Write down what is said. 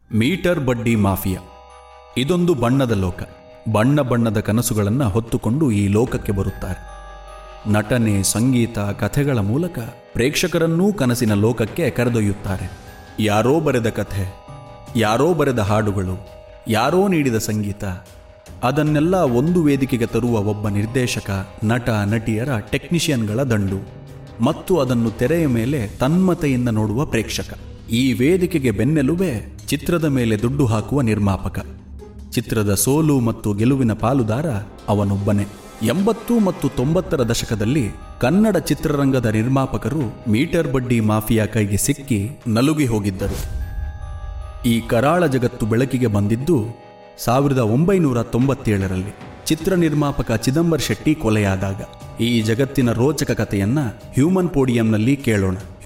metre ಬಡ್ಡಿ mafia ಇದೊಂದು ಬಣ್ಣದ ಲೋಕ ಬಣ್ಣ ಬಣ್ಣದ ಕನಸುಗಳನ್ನು ಹೊತ್ತುಕೊಂಡು ಈ ಲೋಕಕ್ಕೆ ಬರುತ್ತಾರೆ ನಟನೆ ಸಂಗೀತ ಕಥೆಗಳ ಮೂಲಕ ಪ್ರೇಕ್ಷಕರನ್ನೂ ಕನಸಿನ ಲೋಕಕ್ಕೆ ಕರೆದೊಯ್ಯುತ್ತಾರೆ ಯಾರೋ ಬರೆದ ಕಥೆ ಯಾರೋ ಬರೆದ ಹಾಡುಗಳು ಯಾರೋ ನೀಡಿದ ಸಂಗೀತ ಅದನ್ನೆಲ್ಲ ಒಂದು ವೇದಿಕೆಗೆ ತರುವ ಒಬ್ಬ ನಿರ್ದೇಶಕ ನಟ ನಟಿಯರ ಟೆಕ್ನಿಷಿಯನ್ಗಳ ದಂಡು ಮತ್ತು ಅದನ್ನು ತೆರೆಯ ಮೇಲೆ ತನ್ಮತೆಯಿಂದ ನೋಡುವ ಪ್ರೇಕ್ಷಕ ಈ ವೇದಿಕೆಗೆ ಬೆನ್ನೆಲುಬೆ ಚಿತ್ರದ ಮೇಲೆ ದುಡ್ಡು ಹಾಕುವ ನಿರ್ಮಾಪಕ ಚಿತ್ರದ ಸೋಲು ಮತ್ತು ಗೆಲುವಿನ ಪಾಲುದಾರ ಅವನೊಬ್ಬನೇ ಎಂಬತ್ತು ಮತ್ತು ತೊಂಬತ್ತರ ದಶಕದಲ್ಲಿ ಕನ್ನಡ ಚಿತ್ರರಂಗದ ನಿರ್ಮಾಪಕರು ಮೀಟರ್ ಬಡ್ಡಿ ಮಾಫಿಯಾ ಕೈಗೆ ಸಿಕ್ಕಿ ನಲುಗಿ ಹೋಗಿದ್ದರು ಈ ಕರಾಳ ಜಗತ್ತು ಬೆಳಕಿಗೆ ಬಂದಿದ್ದು ಸಾವಿರದ ಒಂಬೈನೂರ ತೊಂಬತ್ತೇಳರಲ್ಲಿ ಚಿತ್ರ ನಿರ್ಮಾಪಕ ಚಿದಂಬರ್ ಶೆಟ್ಟಿ ಕೊಲೆಯಾದಾಗ ಈ ಜಗತ್ತಿನ ರೋಚಕ ಕಥೆಯನ್ನ ಹ್ಯೂಮನ್ ಪೋಡಿಯಂನಲ್ಲಿ ಕೇಳೋಣ